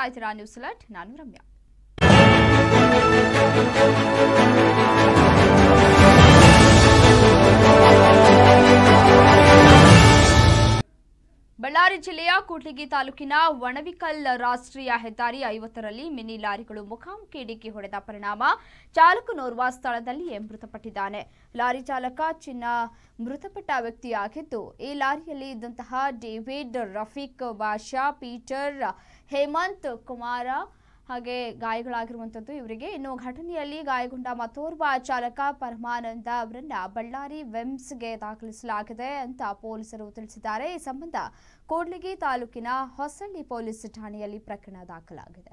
ಇದ್ದೀರಾ news alert ನಾನು ರಮ್ಯಾ ಬಳ್ಳಾರಿ ಜಿಲ್ಲೆಯ ಕೂಡ್ಲಿಗಿ ತಾಲೂಕಿನ ವಣವಿಕಲ್ ರಾಷ್ಟ್ರೀಯ ಹೆದ್ದಾರಿ ಐವತ್ತರಲ್ಲಿ ಮಿನಿ ಲಾರಿಗಳು ಮುಖಾಮುಖಿ ಡಿಕ್ಕಿ ಹೊಡೆದ ಪರಿಣಾಮ ಚಾಲಕನೋರ್ವ ಸ್ಥಳದಲ್ಲಿಯೇ ಮೃತಪಟ್ಟಿದ್ದಾನೆ ಲಾರಿ ಚಾಲಕ ಚಿನ್ನ ಮೃತಪಟ್ಟ ವ್ಯಕ್ತಿಯಾಗಿದ್ದು ಈ ಲಾರಿಯಲ್ಲಿ ಇದ್ದಂತಹ ಡೇವಿಡ್ ರಫೀಕ್ ಬಾಷಾ ಪೀಟರ್ ಹೇಮಂತ್ ಕುಮಾರ ಹಾಗೆ ಗಾಯಗಳಾಗಿರುವಂಥದ್ದು ಇವರಿಗೆ ಇನ್ನು ಘಟನೆಯಲ್ಲಿ ಗಾಯಗೊಂಡ ಮತ್ತೋರ್ವ ಚಾಲಕ ಪರಮಾನಂದ ಅವರನ್ನ ಬಳ್ಳಾರಿ ವೆಮ್ಸ್ಗೆ ದಾಖಲಿಸಲಾಗಿದೆ ಅಂತ ಪೊಲೀಸರು ತಿಳಿಸಿದ್ದಾರೆ ಈ ಸಂಬಂಧ ಕೂಡ್ಲಿಗಿ ತಾಲೂಕಿನ ಹೊಸಳ್ಳಿ ಪೊಲೀಸ್ ಠಾಣೆಯಲ್ಲಿ ಪ್ರಕರಣ ದಾಖಲಾಗಿದೆ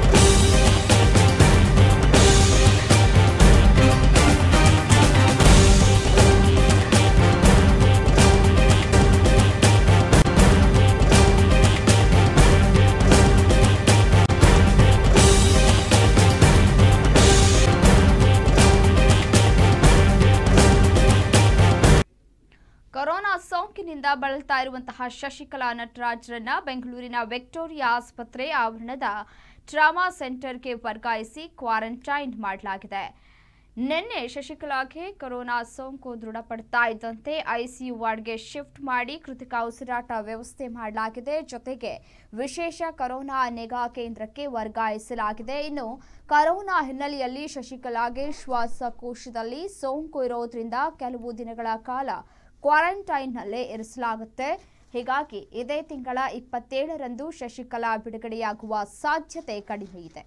ಕೊರೋನಾ ಸೋಂಕಿನಿಂದ ಬಳಲ್ತಾ ಇರುವಂತಹ ಶಶಿಕಲಾ ನಟರಾಜ್ರನ್ನ ಬೆಂಗಳೂರಿನ ವಿಕ್ಟೋರಿಯಾ ಆಸ್ಪತ್ರೆ ಆವರಣದ ಟ್ರಾಮಾ ಸೆಂಟರ್ಗೆ ವರ್ಗಾಯಿಸಿ ಕ್ವಾರಂಟೈನ್ ಮಾಡಲಾಗಿದೆ ನಿನ್ನೆ ಶಶಿಕಲಾಗೆ ಕೊರೋನಾ ಸೋಂಕು ದೃಢಪಡ್ತಾ ಇದ್ದಂತೆ ಐಸಿಯು ವಾರ್ಡ್ಗೆ ಶಿಫ್ಟ್ ಮಾಡಿ ಕೃತಿಕ ಉಸಿರಾಟ ವ್ಯವಸ್ಥೆ ಮಾಡಲಾಗಿದೆ ಜೊತೆಗೆ ವಿಶೇಷ ಕೊರೋನಾ ನಿಗಾ ಕೇಂದ್ರಕ್ಕೆ ವರ್ಗಾಯಿಸಲಾಗಿದೆ ಇನ್ನು ಕೊರೋನಾ ಹಿನ್ನೆಲೆಯಲ್ಲಿ ಶಶಿಕಲಾಗೆ ಶ್ವಾಸಕೋಶದಲ್ಲಿ ಸೋಂಕು ಇರೋದ್ರಿಂದ ಕೆಲವು ದಿನಗಳ ಕಾಲ ಕ್ವಾರಂಟೈನ್ನಲ್ಲೇ ಇರಿಸಲಾಗುತ್ತೆ ಹೀಗಾಗಿ ಇದೇ ತಿಂಗಳ ಇಪ್ಪತ್ತೇಳರಂದು ಶಶಿಕಲಾ ಬಿಡುಗಡೆಯಾಗುವ ಸಾಧ್ಯತೆ ಕಡಿಮೆ ಇದೆ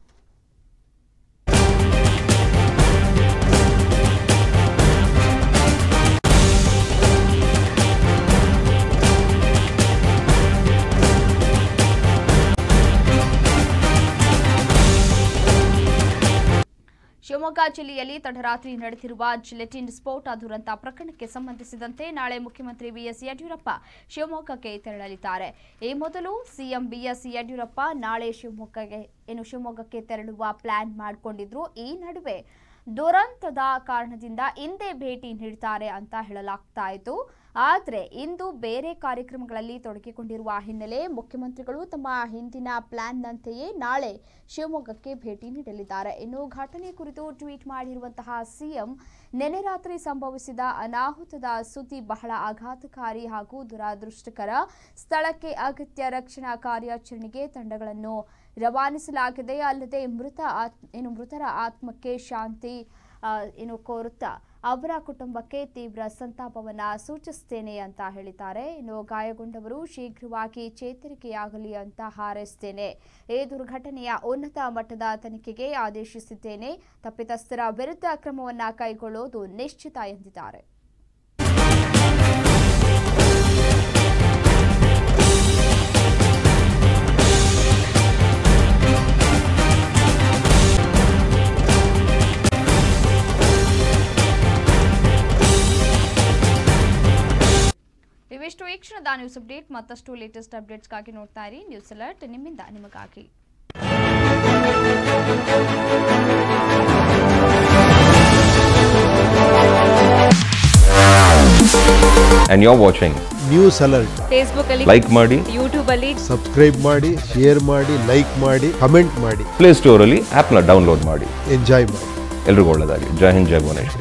ಶಿವಮೊಗ್ಗ ಜಿಲ್ಲೆಯಲ್ಲಿ ತಡರಾತ್ರಿ ನಡೆದಿರುವ ಜಿಲೆಟಿನ್ ಸ್ಫೋಟ ದುರಂತ ಪ್ರಕರಣಕ್ಕೆ ಸಂಬಂಧಿಸಿದಂತೆ ನಾಳೆ ಮುಖ್ಯಮಂತ್ರಿ ಬಿಎಸ್ ಯಡಿಯೂರಪ್ಪ ಶಿವಮೊಗ್ಗಕ್ಕೆ ತೆರಳಲಿದ್ದಾರೆ ಈ ಮೊದಲು ಸಿಎಂ ಬಿಎಸ್ ಯಡಿಯೂರಪ್ಪ ನಾಳೆ ಶಿವಮೊಗ್ಗಗೆ ಏನು ಶಿವಮೊಗ್ಗಕ್ಕೆ ತೆರಳುವ ಪ್ಲಾನ್ ಮಾಡಿಕೊಂಡಿದ್ರು ಈ ನಡುವೆ ದುರಂತದ ಕಾರಣದಿಂದ ಇಂದೇ ಭೇಟಿ ನೀಡ್ತಾರೆ ಅಂತ ಹೇಳಲಾಗ್ತಾ ಇತ್ತು ಆದರೆ ಇಂದು ಬೇರೆ ಕಾರ್ಯಕ್ರಮಗಳಲ್ಲಿ ತೊಡಗಿಕೊಂಡಿರುವ ಹಿನ್ನೆಲೆ ಮುಖ್ಯಮಂತ್ರಿಗಳು ತಮ್ಮ ಹಿಂದಿನ ಪ್ಲಾನ್ನಂತೆಯೇ ನಾಳೆ ಶಿವಮೊಗ್ಗಕ್ಕೆ ಭೇಟಿ ನೀಡಲಿದ್ದಾರೆ ಇನ್ನು ಘಟನೆ ಕುರಿತು ಟ್ವೀಟ್ ಮಾಡಿರುವಂತಹ ಸಿಎಂ ನಿನ್ನೆ ರಾತ್ರಿ ಸಂಭವಿಸಿದ ಅನಾಹುತದ ಸುದ್ದಿ ಬಹಳ ಆಘಾತಕಾರಿ ಹಾಗೂ ದುರಾದೃಷ್ಟಕರ ಸ್ಥಳಕ್ಕೆ ಅಗತ್ಯ ರಕ್ಷಣಾ ಕಾರ್ಯಾಚರಣೆಗೆ ತಂಡಗಳನ್ನು ರವಾನಿಸಲಾಗಿದೆ ಅಲ್ಲದೆ ಮೃತ ಆತ್- ಏನು ಮೃತರ ಆತ್ಮಕ್ಕೆ ಶಾಂತಿ ಆ, ಏನು ಕೋರುತ್ತಾ ಅವರ ಕುಟುಂಬಕ್ಕೆ ತೀವ್ರ ಸಂತಾಪವನ್ನ ಸೂಚಿಸ್ತೇನೆ ಅಂತ ಹೇಳಿದ್ದಾರೆ ಇನ್ನು ಗಾಯಗೊಂಡವರು ಶೀಘ್ರವಾಗಿ ಚೇತರಿಕೆಯಾಗಲಿ ಅಂತ ಹಾರೈಸ್ತೇನೆ ಈ ದುರ್ಘಟನೆಯ ಉನ್ನತ ಮಟ್ಟದ ತನಿಖೆಗೆ ಆದೇಶಿಸಿದ್ದೇನೆ ತಪ್ಪಿತಸ್ಥರ ವಿರುದ್ಧ ಕ್ರಮವನ್ನ ಕೈಗೊಳ್ಳುವುದು ನಿಶ್ಚಿತ ಎಂದಿದ್ದಾರೆ ಇವಿಷ್ಟು ಈ ಕ್ಷಣದ ನ್ಯೂಸ್ ಅಪ್ಡೇಟ್ ಮತ್ತಷ್ಟು ಲೇಟೆಸ್ಟ್ ಅಪ್ಡೇಟ್ಸ್ಗಾಗಿ ನೋಡ್ತಾ ಇರಿ ನ್ಯೂಸ್ ಅಲರ್ಟ್ ನಿಮ್ಮಿಂದ ನಿಮಗಾಗಿ and you're watching. News alert Facebook ಅಲ್ಲಿ Like ಮಾಡಿ ಯೂಟ್ಯೂಬ್ ಅಲ್ಲಿ ಸಬ್ಸ್ಕ್ರೈಬ್ ಮಾಡಿ ಶೇರ್ ಮಾಡಿ ಲೈಕ್ ಮಾಡಿ ಕಮೆಂಟ್ ಮಾಡಿ ಪ್ಲೇ ಸ್ಟೋರಲ್ಲಿ ಆ್ಯಪ್ನ ಡೌನ್ಲೋಡ್ ಮಾಡಿ ಎಂಜಾಯ್ ಮಾಡಿ ಎಲ್ರಿಗೂ ಒಳ್ಳೆಯದಾಗಲಿ ಜೈ ಹಿಂದ್ ಜೈ ಭುವನೇಶ್ವರಿ